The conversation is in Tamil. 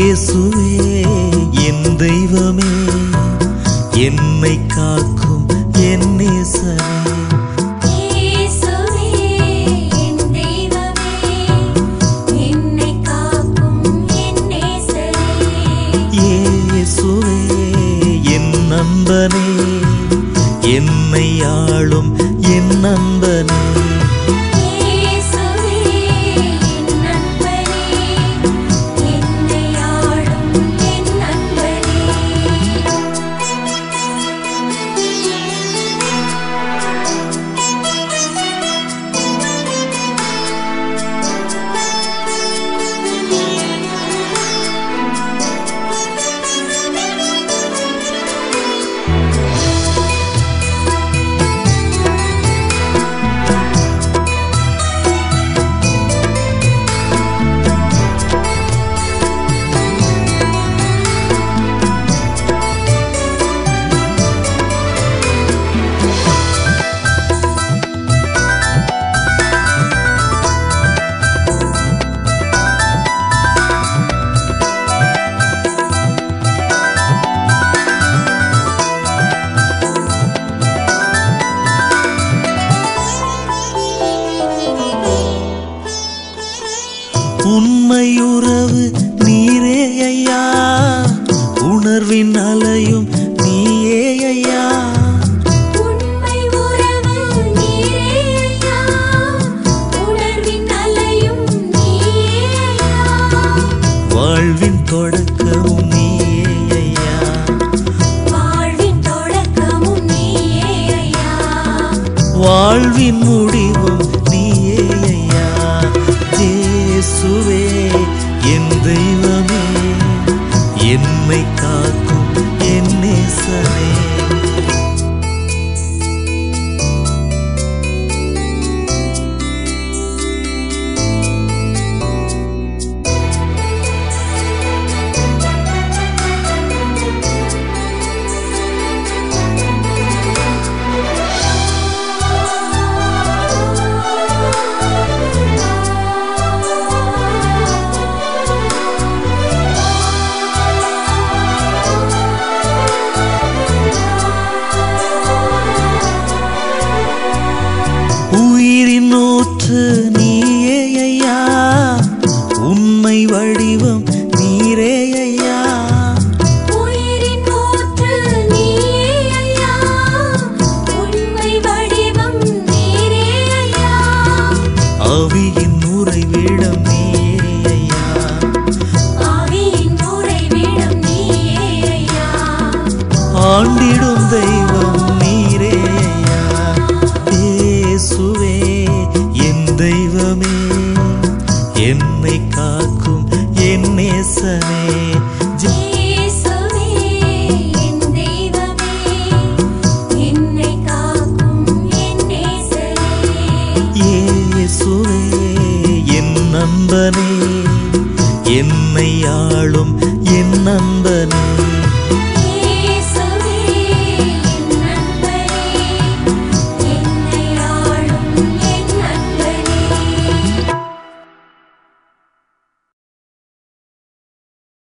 இயேசுவே என் தெய்வமே என்னை காக்கும் என் நேசரே இயேசுவே என் தெய்வமே என்னை காக்கும் என் நேசரே இயேசுவே என் நண்பனே என்னை ஆளும் என் நண்பனே இயேசுவே என் நண்பனே என்னை ஆளும் என் நண்பனே உண்மையுறவு நீரே ஐயா உணர்வின் அலையும் நீயே ஐயா உண்மை உறவு நீரே ஐயா உணர்வின் அலையும் நீயே ஐயா வாழ்வின் தொடக்கமும் நீயே ஐயா வாழ்வின் தொடக்கமும் நீயே ஐயா வாழ்வின் முடிவும் நீயே ஐயா இயேசுவே என் தெய்வமே என்னை காக்கும் என் நேசனே உயிரின் ஊற்று நீயே ஐயா உண்மை வடிவம் நீரே ஐயா உயிரின் ஊற்று நீயே ஐயா உண்மை வடிவம் நீரே ஐயா அவியின் உறைவிடம் நீயே ஐயா ஆவியின் உறைவிடம் நீயே ஐயா ஆண்டிடும்